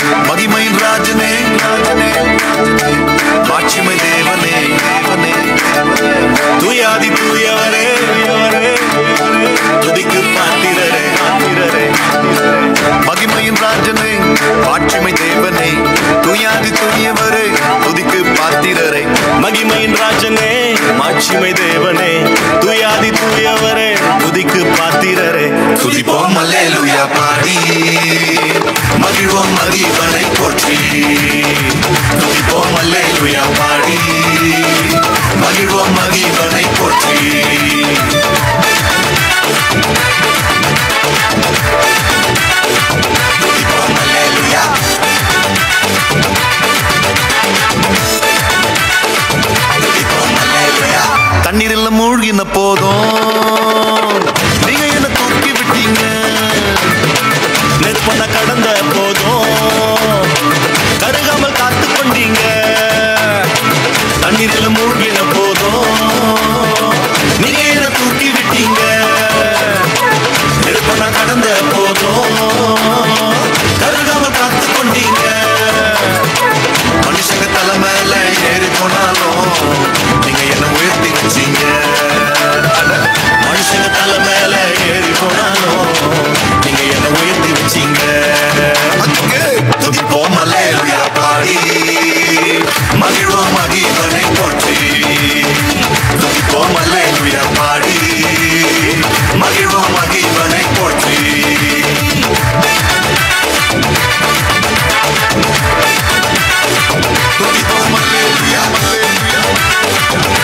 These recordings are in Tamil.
மகிமையின் ராஜனே ராஜனே மாட்சிமை தேவனே தேவனே துயாதி தூயவரே தூயவரே, துதிக்கு பாத்திரரே பாத்திரரே மகிமையின் ராஜனே மாட்சிமை தேவனே துயாதி தூயவரே துதிக்கு பாத்திரரே மகிமையின் ராஜனே மாட்சிமை தேவனே துயாதி தூயவரே துதிக்கு பாத்திரரே துதிப்போம் அல்லேலூயா பாடி மகிழ்வோம் மகிழ்வனை போற்றி துதிப்போம் அல்லேலூயா பாடி மகிழ்வோம் மகிழ்வனை போற்றி துதிப்போம் அல்லேலூயா துதிப்போம் அல்லேலூயா தண்ணீரில் மூழ்கின போதும் நீங்க என்ன தூக்கி விட்டீங்க நெருப்பன கடந்த போதும் கருகாமல் காத்து கொண்டீங்க தண்ணீரில் மூழ்கின போதும் நீங்க என்ன தூக்கி விட்டீங்க நெருப்பன கடந்த போதும் கருகாம காத்து கொண்டீங்க மனுஷங்க தலை மேல ஏறி போனாலும் நீங்க என்ன உயர்த்தி வச்சீங்க அட, மனுஷங்க தலை மேல ஏறி போனாலும் நீங்க என்ன உயர்த்தி வச்சீங்க துதிப்போம் அல்லேலூயா பாடி மகிழ்வோம் மகிழ்வனை போற்றி துதிப்போம் அல்லேலூயா பாடி மகிழ்வோம் மகிழ்வனை போற்றி துதிப்போம் அல்லேலூயா அல்லேலூயா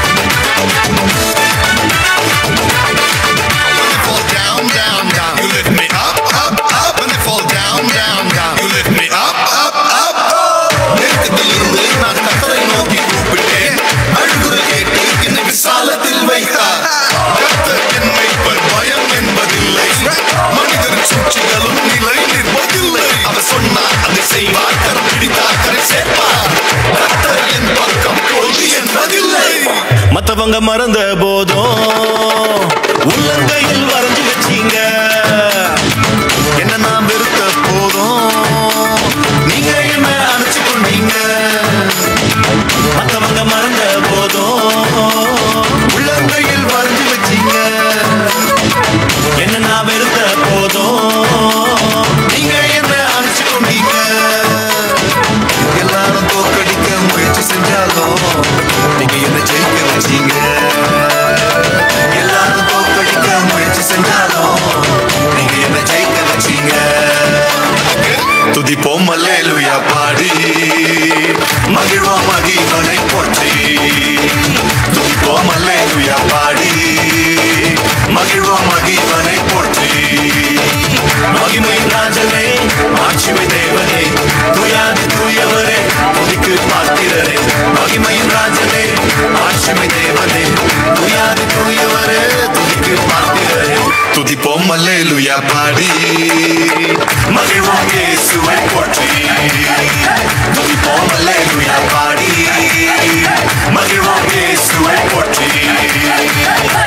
When they fall down, down, down, you lift me up, up, up. When they fall down, down, down, you lift me up, up, up. நெருக்கத்திலிருந்து நான் கத்தரை நோக்கி கூப்பிட்டேன் அழுகுரல் கேட்டு என்னை விசாலத்தில் வைத்தார் கர்த்தர் என் மேய்ப்பர், பயம் என்பதில்லை மனிதர் சூழ்ச்சிகளும் நிலை நிற்பதில்லை அவர் சொன்னார் அதை செய்வார் கரம் பிடித்தார் கரை சேர்ப்பார் கத்தர் என் பக்கம் தோல்வி என்பதில்லை மத்தவங்க மறந்த போதும் உள்ளங்கையில் வரைஞ்சு வச்சீங்க என்ன நான் வெறுத்த போதும் நீங்க என்ன அணைச்சு கொண்டீங்க மத்தவங்க மறந்த போதும் உள்ளங்கையில் வரைஞ்சு வச்சீங்க என்ன நான் வெறுத்த போதும் நீங்க என்ன அணைச்சு கொண்டீங்க எல்லாரும் தோக்கடிக்க முயற்சி செஞ்சாலும் நீங்க என்ன ஜெயிக்க வச்சீங்க எல்லாரும் தோக்கடிக்க முயற்சி செஞ்சாலும் நீங்க என்ன ஜெயிக்க வச்சீங்க துதிப்போம் அல்லேலூயா பாடி மகிழ்வோம் மகிழ்வனை போற்றி துதிப்போம் அல்லேலூயா பாடி மகிழ்வோம் மகிழ்வனை போற்றி மகிமையின் ராஜனே ஆட்சிமை தேவனே துயாதி தூயவரே துதிக்கு பாத்திரரே மகிமையின் ராஜனே ஆட்சிமை தேவனே துயாதி தூயவரே துதிக்கு பாத்திரரே துதிப்போம் அல்லேலூயா பாடி மகிழ்வோம் இயேசுவை போற்றி துதிப்போம் அல்லேலூயா பாடி மகிழ்வோம் இயேசுவை போற்றி